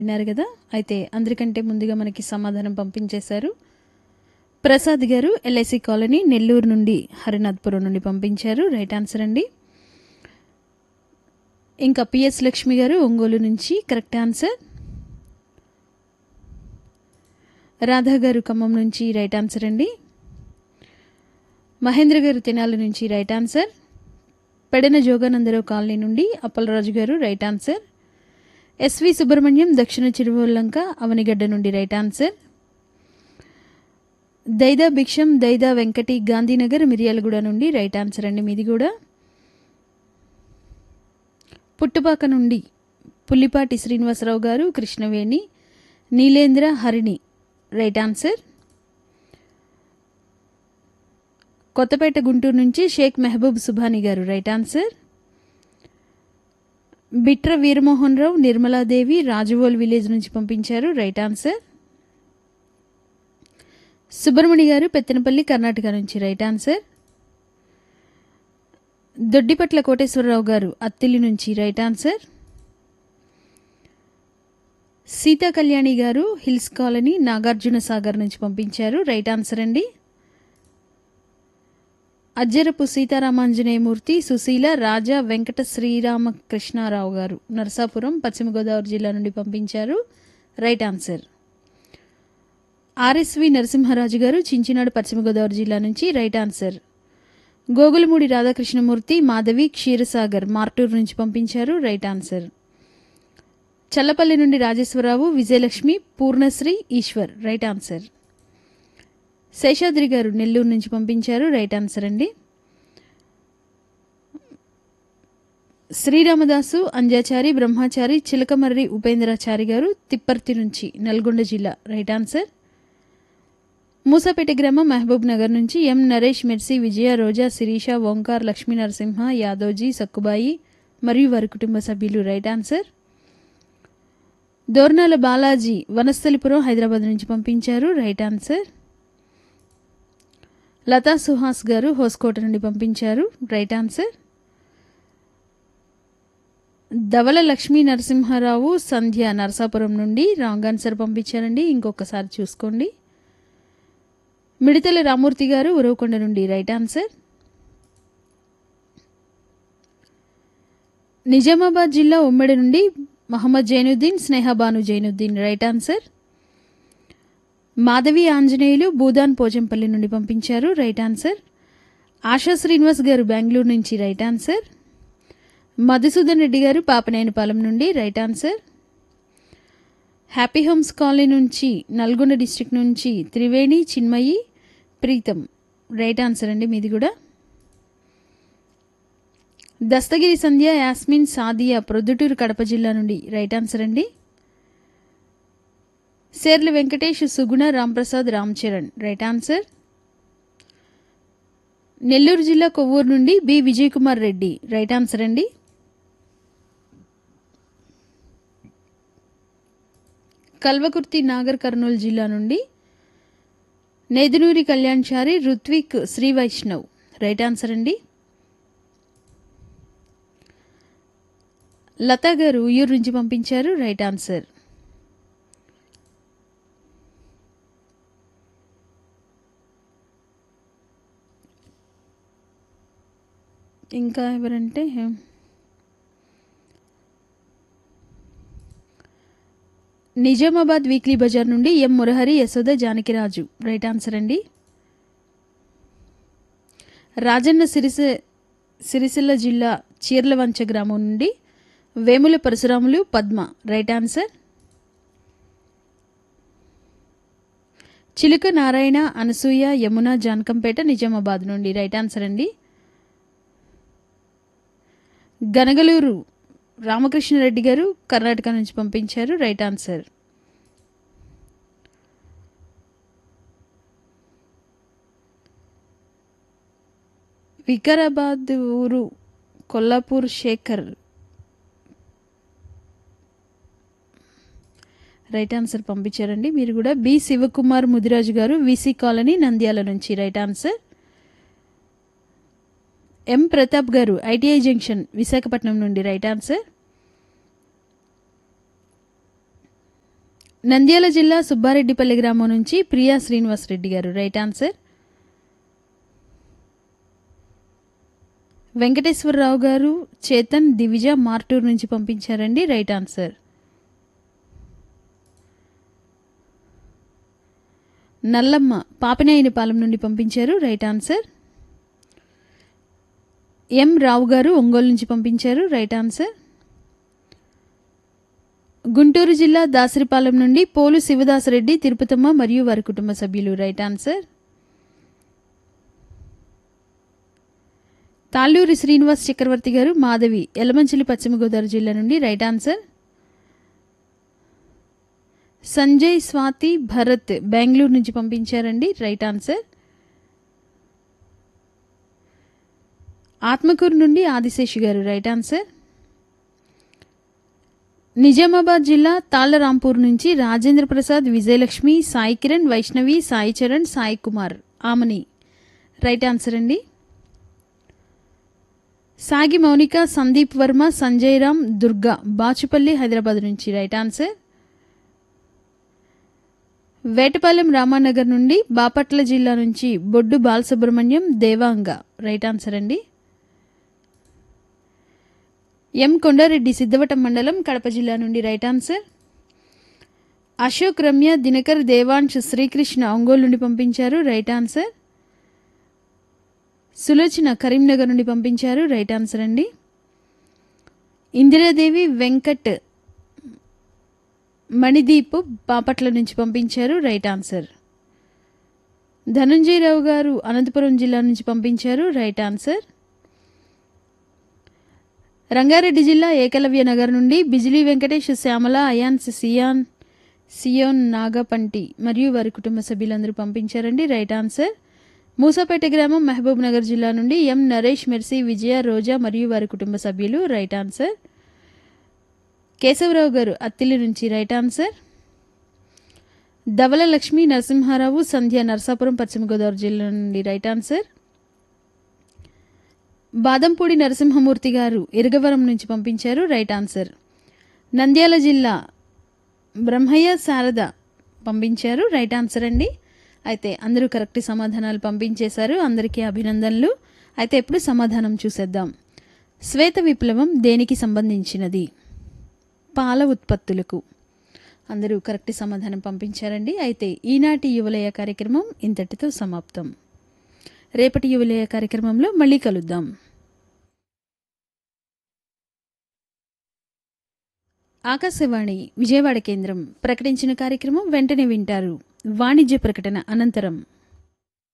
విన్నారు కదా అయితే అందరికంటే ముందుగా మనకి సమాధానం పంపించేశారు ప్రసాద్ గారు ఎల్ఐసి కాలనీ నెల్లూరు నుండి హరినాథ్పురం నుండి పంపించారు రైట్ ఆన్సర్ అండి ఇంకా పిఎస్ లక్ష్మి గారు ఒంగోలు నుంచి కరెక్ట్ ఆన్సర్ రాధా గారు ఖమ్మం నుంచి రైట్ ఆన్సర్ అండి మహేంద్ర గారు తెనాలి నుంచి right answer Pedana Joganandarao colony నుండి అప్పలరాజు గారు రైట్ ఆన్సర్ ఎస్వి సుబ్రహ్మణ్యం దక్షిణ చిరువల్లంక అవనిగడ్డ నుండి రైట్ ఆన్సర్ దైదా భిక్షం దైదా వెంకటి గాంధీనగర్ మిర్యాలగూడ నుండి రైట్ ఆన్సర్ అండి మీది కూడా పుట్టుపాక నుండి పుల్లిపాటి శ్రీనివాసరావు గారు కృష్ణవేణి నీలేంద్ర హరిణి రైట్ ఆన్సర్ కొత్తపేట గుంటూరు నుంచి Sheikh Mehboob Subhani garu right answer Bitra Veeramohan Rao Nirmaladevi Rajuvol village నుంచి పంపించారు రైట్ ఆన్సర్ సుబ్రమణి గారు పెత్తనపల్లి కర్ణాటక నుంచి రైట్ ఆన్సర్ దొడ్డిపట్ల కోటేశ్వరరావు గారు అత్తిలి నుంచి రైట్ ఆన్సర్ సీతా కళ్యాణి గారు హిల్స్ కాలనీ నాగార్జున సాగర్ నుంచి పంపించారు రైట్ ఆన్సర్ అండి అజ్జరపు సీతారామాంజనేయమూర్తి సుశీల రాజా వెంకట శ్రీరామకృష్ణారావు గారు నరసాపురం పశ్చిమ గోదావరి జిల్లా నుండి పంపించారు రైట్ ఆన్సర్ ఆర్ఎస్వి నరసింహరాజు గారు చించినాడు పశ్చిమ గోదావరి జిల్లా నుంచి రైట్ ఆన్సర్ గోగులమూడి రాధాకృష్ణమూర్తి మాధవి క్షీరసాగర్ మార్టూరు నుంచి పంపించారు రైట్ ఆన్సర్ చల్లపల్లి నుండి రాజేశ్వరరావు విజయలక్ష్మి పూర్ణశ్రీ ఈశ్వర్ రైట్ ఆన్సర్ శేషాద్రి గారు నెల్లూరు నుంచి పంపించారు రైట్ ఆన్సర్ అండి శ్రీరామదాసు అంజాచారి బ్రహ్మాచారి చిలకమర్రి ఉపేంద్రాచారి గారు తిప్పర్తి నుంచి నల్గొండ జిల్లా రైట్ ఆన్సర్ మూసాపేట గ్రామం మహబూబ్ నగర్ నుంచి ఎం నరేష్ మిర్సి విజయ రోజా శిరీష ఓంకార్ లక్ష్మీ నరసింహ యాదవ్జీ సక్కుబాయి మరియు వారి కుటుంబ సభ్యులు రైట్ ఆన్సర్ దోర్నాల బాలాజీ వనస్థలిపురం హైదరాబాద్ నుంచి పంపించారు రైట్ ఆన్సర్ లతా సుహాస్ గారు హోస్కోట నుండి పంపించారు రైట్ ఆన్సర్ ధవల లక్ష్మీ నరసింహారావు సంధ్య నరసాపురం నుండి రాంగ్ ఆన్సర్ పంపించారండి ఇంకొకసారి చూసుకోండి మిడతల రామూర్తి గారు ఉరవకొండ నుండి రైట్ ఆన్సర్ నిజామాబాద్ జిల్లా ఉమ్మడి నుండి మహమ్మద్ జైనుద్దీన్ స్నేహబాను జైనుద్దీన్ రైట్ ఆన్సర్ మాధవి ఆంజనేయులు భూదాన్ పోచంపల్లి నుండి పంపించారు రైట్ ఆన్సర్ ఆశా శ్రీనివాస్ గారు బెంగళూరు నుంచి రైట్ ఆన్సర్ మధుసూదన్ రెడ్డి గారు పాపనేనిపాలెం నుండి right answer happy homes colony నుంచి నల్గొండ డిస్టిక్ నుంచి త్రివేణి చిన్మయి ప్రీతం రైట్ ఆన్సర్ అండి మీది కూడా దస్తగిరి సంధ్య యాస్మిన్ సాదియా ప్రొద్దుటూరు కడప జిల్లా నుండి రైట్ ఆన్సర్ అండి సేర్ల వెంకటేష్ సుగుణ రాంప్రసాద్ రామ్ చరణ్ రైట్ ఆన్సర్ నెల్లూరు జిల్లా కొవ్వూరు నుండి B Vijay Kumar Reddy right answer అండి కల్వకుర్తి నాగర్ కర్నూలు జిల్లా నుండి నేదునూరి కళ్యాణ్ చారి రుత్విక్ శ్రీ వైష్ణవ్ రైట్ ఆన్సర్ అండి లతా గారు ఉయ్యూరు నుంచి పంపించారు రైట్ ఆన్సర్ ఇంకా ఎవరంటే నిజామాబాద్ వీక్లీ బజార్ నుండి M Murahari Yashoda Janakiraju right answer అండి రాజన్న సిరిస సిరిసిల్ల జిల్లా చీర్లవంచ గ్రామం నుండి వేముల పరశురాములు పద్మ రైట్ ఆన్సర్ చిలుక నారాయణ అనసూయ యమున జానకంపేట నిజామాబాద్ నుండి రైట్ ఆన్సర్ అండి గనగలూరు రామకృష్ణారెడ్డి గారు కర్ణాటక నుంచి పంపించారు రైట్ ఆన్సర్ వికారాబాద్ ఊరు కొల్లాపూర్ శేఖర్ రైట్ ఆన్సర్ పంపించారండి మీరు కూడా బి శివకుమార్ ముదిరాజు గారు వీసీ కాలనీ నంద్యాల నుంచి రైట్ ఆన్సర్ ఎం ప్రతాప్ గారు ఐటీఐ జంక్షన్ విశాఖపట్నం నుండి రైట్ ఆన్సర్ నంద్యాల జిల్లా సుబ్బారెడ్డిపల్లి గ్రామం నుంచి ప్రియా శ్రీనివాస్ రెడ్డి గారు రైట్ ఆన్సర్ వెంకటేశ్వరరావు గారు చేతన్ దివిజ మార్టూర్ నుంచి పంపించారండి రైట్ ఆన్సర్ నల్లమ్మ పాపినాయనిపాలెం నుండి పంపించారు రైట్ ఆన్సర్ ఎం రావు గారు ఒంగోలు నుంచి పంపించారు రైట్ ఆన్సర్ గుంటూరు జిల్లా దాసరిపాలెం నుండి పోలు శివదాసరెడ్డి తిరుపతమ్మ మరియు వారి కుటుంబ సభ్యులు రైట్ ఆన్సర్ తాళ్ళూరి శ్రీనివాస్ చక్రవర్తి గారు మాధవి ఎలమంచిలి పశ్చిమ గోదావరి జిల్లా నుండి రైట్ ఆన్సర్ సంజయ్ స్వాతి భరత్ బెంగళూరు నుంచి పంపించారండి రైట్ ఆన్సర్ ఆత్మకూరు నుండి ఆదిశేషి గారు రైట్ ఆన్సర్ నిజామాబాద్ జిల్లా తాళ్లరాంపూర్ నుంచి రాజేంద్ర ప్రసాద్ విజయలక్ష్మి సాయి కిరణ్ వైష్ణవి సాయి చరణ్ సాయి కుమార్ ఆమని రైట్ ఆన్సర్ అండి సాగి మౌనిక సందీప్ వర్మ సంజయ్ రామ్ దుర్గా బాచుపల్లి హైదరాబాద్ నుంచి రైట్ ఆన్సర్ వేటపాలెం రామానగర్ నుండి బాపట్ల జిల్లా నుంచి బొడ్డు బాలసుబ్రహ్మణ్యం దేవాంగ రైట్ ఆన్సర్ అండి ఎం కొండారెడ్డి సిద్ధవటం మండలం కడప జిల్లా నుండి రైట్ ఆన్సర్ అశోక్ రమ్య దినకర్ దేవాంశ్ శ్రీకృష్ణ ఒంగోలు నుండి పంపించారు రైట్ ఆన్సర్ సులోచన కరీంనగర్ నుండి పంపించారు రైట్ ఆన్సర్ అండి ఇందిరాదేవి వెంకట్ మణిదీప్ బాపట్ల నుంచి పంపించారు రైట్ ఆన్సర్ ధనుంజయరావు గారు అనంతపురం జిల్లా నుంచి పంపించారు రైట్ ఆన్సర్ రంగారెడ్డి జిల్లా ఏకలవ్య నగర్ నుండి బిజిలీ వెంకటేష్ శ్యామల అయాన్స్ సియాన్ సియోన్ నాగపంటి మరియు వారి కుటుంబ సభ్యులందరూ పంపించారండి రైట్ ఆన్సర్ మూసాపేట గ్రామం మహబూబ్ నగర్ జిల్లా నుండి ఎం నరేష్ మెర్సీ విజయ రోజా మరియు వారి కుటుంబ సభ్యులు రైట్ ఆన్సర్ కేశవరావు గారు అత్తిలి నుంచి రైట్ ఆన్సర్ ధవల లక్ష్మి నరసింహారావు సంధ్య నరసాపురం పశ్చిమ గోదావరి జిల్లా నుండి రైట్ ఆన్సర్ బాదంపూడి నరసింహమూర్తి గారు ఇరగవరం నుంచి పంపించారు రైట్ ఆన్సర్ నంద్యాల జిల్లా బ్రహ్మయ్య శారద పంపించారు రైట్ ఆన్సర్ అండి అయితే అందరూ కరెక్ట్ సమాధానాలు పంపించేశారు అందరికీ అభినందనలు అయితే ఎప్పుడు సమాధానం చూసేద్దాం శ్వేత విప్లవం దేనికి సంబంధించినది పాల ఉత్పత్తులకు అందరూ కరెక్ట్ సమాధానం పంపించారండి అయితే ఈనాటి యువలయ కార్యక్రమం ఇంతటితో సమాప్తం రేపటి యువలయ కార్యక్రమంలో మళ్ళీ కలుద్దాం ఆకాశవాణి విజయవాడ కేంద్రం ప్రకటించిన కార్యక్రమం వెంటనే వింటారు వాణిజ్య ప్రకటన అనంతరం